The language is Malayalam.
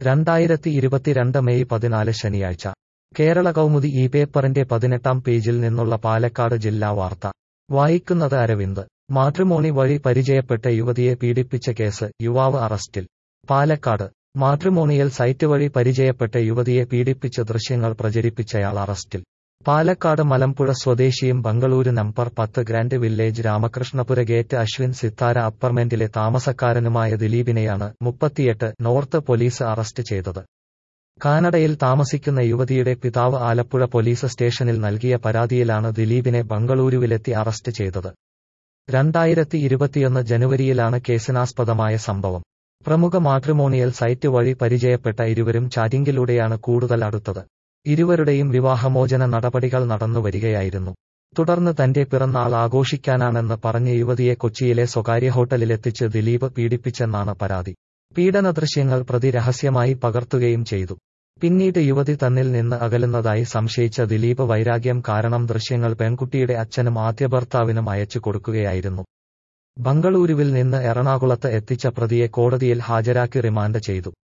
രണ്ടായിരത്തി ഇരുപത്തിരണ്ട് മെയ് പതിനാല് ശനിയാഴ്ച കേരള കൗമുദി ഈ പേപ്പറിന്റെ പതിനെട്ടാം പേജിൽ നിന്നുള്ള പാലക്കാട് ജില്ലാ വാർത്ത വായിക്കുന്നത് അരവിന്ദ് മാട്രിമോണി വഴി പരിചയപ്പെട്ട യുവതിയെ പീഡിപ്പിച്ച കേസ് യുവാവ് അറസ്റ്റിൽ പാലക്കാട് മാട്രിമോണിയൽ സൈറ്റ് വഴി പരിചയപ്പെട്ട യുവതിയെ പീഡിപ്പിച്ച ദൃശ്യങ്ങൾ പ്രചരിപ്പിച്ചയാൾ അറസ്റ്റിൽ പാലക്കാട് മലമ്പുഴ സ്വദേശിയും ബംഗളൂരു നമ്പർ പത്ത് grand village Ramakrishnapura gate Ashwin Sithara അപ്പർമെന്റിലെ താമസക്കാരനുമായ ദിലീപിനെയാണ് മുപ്പത്തിയെട്ട് നോർത്ത് പോലീസ് അറസ്റ്റ് ചെയ്തത് കാനഡയിൽ താമസിക്കുന്ന യുവതിയുടെ പിതാവ് ആലപ്പുഴ പോലീസ് സ്റ്റേഷനിൽ നൽകിയ പരാതിയിലാണ് ദിലീപിനെ ബംഗളൂരുവിലെത്തി അറസ്റ്റ് ചെയ്തത് രണ്ടായിരത്തി ഇരുപത്തിയൊന്ന് ജനുവരിയിലാണ് കേസിനാസ്പദമായ സംഭവം പ്രമുഖ മാട്രിമോണിയൽ സൈറ്റ് വഴി പരിചയപ്പെട്ട ഇരുവരും ചാറ്റിംഗിലൂടെയാണ് കൂടുതൽ അടുത്തത് ഇരുവരുടെയും വിവാഹമോചന നടപടികൾ നടന്നുവരികയായിരുന്നു തുടർന്ന് തന്റെ പിറന്നാൾ ആഘോഷിക്കാനാണെന്ന് പറഞ്ഞ് യുവതിയെ കൊച്ചിയിലെ സ്വകാര്യ ഹോട്ടലിലെത്തിച്ച് ദിലീപ് പീഡിപ്പിച്ചെന്നാണ് പരാതി പീഡന ദൃശ്യങ്ങൾ പ്രതി രഹസ്യമായി പകർത്തുകയും ചെയ്തു പിന്നീട് യുവതി തന്നിൽ നിന്ന് അകലുന്നതായി സംശയിച്ച ദിലീപ് വൈരാഗ്യം കാരണം ദൃശ്യങ്ങൾ പെൺകുട്ടിയുടെ അച്ഛനും ആദ്യ ഭർത്താവിനും അയച്ചു കൊടുക്കുകയായിരുന്നു ബംഗളൂരുവിൽ നിന്ന് എറണാകുളത്ത് എത്തിച്ച പ്രതിയെ കോടതിയിൽ ഹാജരാക്കി റിമാൻഡ് ചെയ്തു